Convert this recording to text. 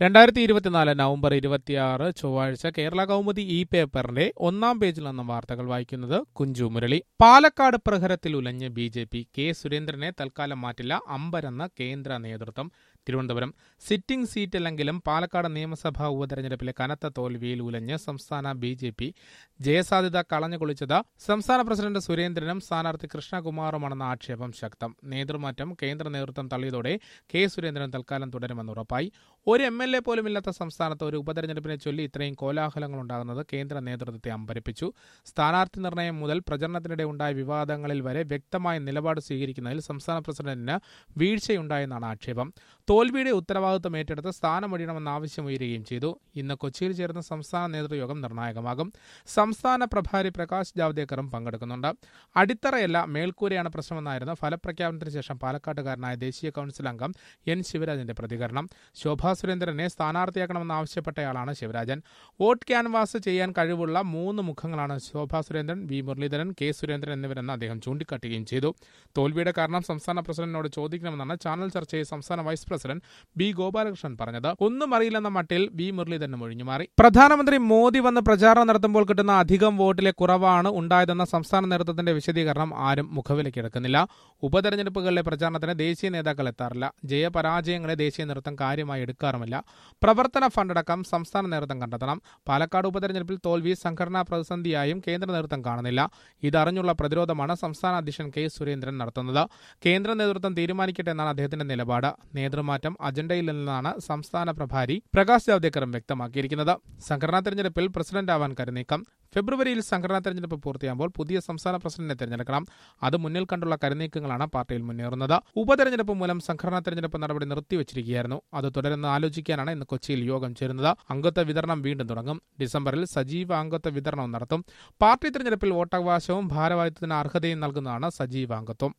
രണ്ടായിരത്തി ഇരുപത്തിനാല് നവംബർ ഇരുപത്തിയാറ് ചൊവ്വാഴ്ച കേരള കൗമുദി ഇ പേപ്പറിന്റെ ഒന്നാം പേജിൽ നിന്നും വാർത്തകൾ വായിക്കുന്നത് കുഞ്ചു മുരളി പാലക്കാട് പ്രഹരത്തിൽ ഉലഞ്ഞ് ബി ജെ പി കെ സുരേന്ദ്രനെ തൽക്കാലം മാറ്റില്ല അമ്പരെന്ന് കേന്ദ്ര നേതൃത്വം തിരുവനന്തപുരം സിറ്റിംഗ് സീറ്റല്ലെങ്കിലും പാലക്കാട് നിയമസഭാ ഉപതെരഞ്ഞെടുപ്പിലെ കനത്ത തോൽവിയിൽ ഉലഞ്ഞ് സംസ്ഥാന ബി ജെ പി ജയസാധ്യത കളഞ്ഞു കുളിച്ചത് സംസ്ഥാന പ്രസിഡന്റ് സുരേന്ദ്രനും സ്ഥാനാർത്ഥി കൃഷ്ണകുമാറുമാണെന്ന ആക്ഷേപം ശക്തം നേതൃമാറ്റം കേന്ദ്ര നേതൃത്വം തള്ളിയതോടെ കെ സുരേന്ദ്രൻ തൽക്കാലം തുടരുമെന്ന് ഉറപ്പായി ഒരു എം എൽ എ പോലും ഇല്ലാത്ത സംസ്ഥാനത്ത് ഒരു ഉപതെരഞ്ഞെടുപ്പിനെ ചൊല്ലി ഇത്രയും കോലാഹലങ്ങൾ ഉണ്ടാകുന്നത് കേന്ദ്ര നേതൃത്വത്തെ അമ്പരിപ്പിച്ചു സ്ഥാനാർത്ഥി നിർണയം മുതൽ പ്രചരണത്തിനിടെ ഉണ്ടായ വിവാദങ്ങളിൽ വരെ വ്യക്തമായ നിലപാട് സ്വീകരിക്കുന്നതിൽ സംസ്ഥാന പ്രസിഡന്റിന് വീഴ്ചയുണ്ടായെന്നാണ് ആക്ഷേപം തോൽവിയുടെ ഉത്തരവാദിത്വം ഏറ്റെടുത്ത് സ്ഥാനമൊഴിയണമെന്ന ആവശ്യം ഉയരുകയും ചെയ്തു ഇന്ന് കൊച്ചിയിൽ ചേർന്ന സംസ്ഥാന നേതൃയോഗം നിർണായകമാകും സംസ്ഥാന പ്രഭാരി പ്രകാശ് ജാവ്ദേക്കറും പങ്കെടുക്കുന്നുണ്ട് അടിത്തറയല്ല മേൽക്കൂരയാണ് പ്രശ്നമെന്നായിരുന്നു ഫലപ്രഖ്യാപനത്തിന് ശേഷം പാലക്കാട്ടുകാരനായ ദേശീയ കൌൺസിൽ അംഗം എൻ ശിവരാജന്റെ പ്രതികരണം ശോഭാ സുരേന്ദ്രനെ സ്ഥാനാർത്ഥിയാക്കണമെന്ന് ആവശ്യപ്പെട്ടയാളാണ് ശിവരാജൻ വോട്ട് ക്യാൻവാസ് ചെയ്യാൻ കഴിവുള്ള മൂന്ന് മുഖങ്ങളാണ് ശോഭാ സുരേന്ദ്രൻ വി മുരളീധരൻ കെ സുരേന്ദ്രൻ എന്നിവരെന്ന് അദ്ദേഹം ചൂണ്ടിക്കാട്ടുകയും ചെയ്തു തോൽവിയുടെ കാരണം സംസ്ഥാന പ്രസിഡന്റിനോട് ചോദിക്കണമെന്നാണ് ചാനൽ ചർച്ചയിൽ സംസ്ഥാന വൈസ് പ്രസിഡന്റ് ബി ഗോപാലകൃഷ്ണൻ പറഞ്ഞത് ഒന്നും അറിയില്ലെന്ന മട്ടിൽ വി മുരളീധരനും ഒഴിഞ്ഞുമാറി പ്രധാനമന്ത്രി മോദി വന്ന് പ്രചാരണം നടത്തുമ്പോൾ കിട്ടുന്ന അധികം വോട്ടിലെ കുറവാണ് ഉണ്ടായതെന്ന സംസ്ഥാന നേതൃത്വത്തിന്റെ വിശദീകരണം ആരും മുഖവിലക്കെടുക്കുന്നില്ല ഉപതെരഞ്ഞെടുപ്പുകളിലെ പ്രചാരണത്തിന് ദേശീയ നേതാക്കൾ എത്താറില്ല ജയപരാജയങ്ങളെ ദേശീയ നേതൃത്വം കാര്യമായി എടുക്കാറുമില്ല പ്രവർത്തന ഫണ്ടടക്കം സംസ്ഥാന നേതൃത്വം കണ്ടെത്തണം പാലക്കാട് ഉപതെരഞ്ഞെടുപ്പിൽ തോൽവി സംഘടനാ പ്രതിസന്ധിയായും കേന്ദ്ര നേതൃത്വം കാണുന്നില്ല ഇതറിഞ്ഞുള്ള പ്രതിരോധമാണ് സംസ്ഥാന അധ്യക്ഷൻ കെ സുരേന്ദ്രൻ നടത്തുന്നത് കേന്ദ്ര നേതൃത്വം തീരുമാനിക്കട്ടെ എന്നാണ് അദ്ദേഹത്തിന്റെ നിലപാട് നേതൃമാറ്റം അജണ്ടയിൽ നിന്നാണ് സംസ്ഥാന പ്രഭാരി പ്രകാശ് ജാവ്ദേക്കറും വ്യക്തമാക്കിയിരിക്കുന്നത് സംഘടനാ തെരഞ്ഞെടുപ്പിൽ പ്രസിഡന്റ് ആവാൻ കരുനീക്കം ഫെബ്രുവരിയിൽ സംഘടനാ തെരഞ്ഞെടുപ്പ് പൂർത്തിയാകുമ്പോൾ പുതിയ സംസ്ഥാന പ്രസിഡന്റിനെ തെരഞ്ഞെടുക്കണം അത് മുന്നിൽ കണ്ടുള്ള കരുനീക്കങ്ങളാണ് പാർട്ടിയിൽ മുന്നേറുന്നത് ഉപതെരഞ്ഞെടുപ്പ് മൂലം സംഘടനാ തെരഞ്ഞെടുപ്പ് നടപടി നിർത്തിവച്ചിരിക്കുകയായിരുന്നു അത് തുടരുന്ന ആലോചിക്കാനാണ് ഇന്ന് കൊച്ചിയിൽ യോഗം ചേരുന്നത് അംഗത്വ വിതരണം വീണ്ടും തുടങ്ങും ഡിസംബറിൽ സജീവ അംഗത്വ വിതരണവും നടത്തും പാർട്ടി തെരഞ്ഞെടുപ്പിൽ വോട്ടവകാശവും ഭാരവാഹിത്വത്തിന് അർഹതയും നൽകുന്നതാണ് സജീവ അംഗത്വം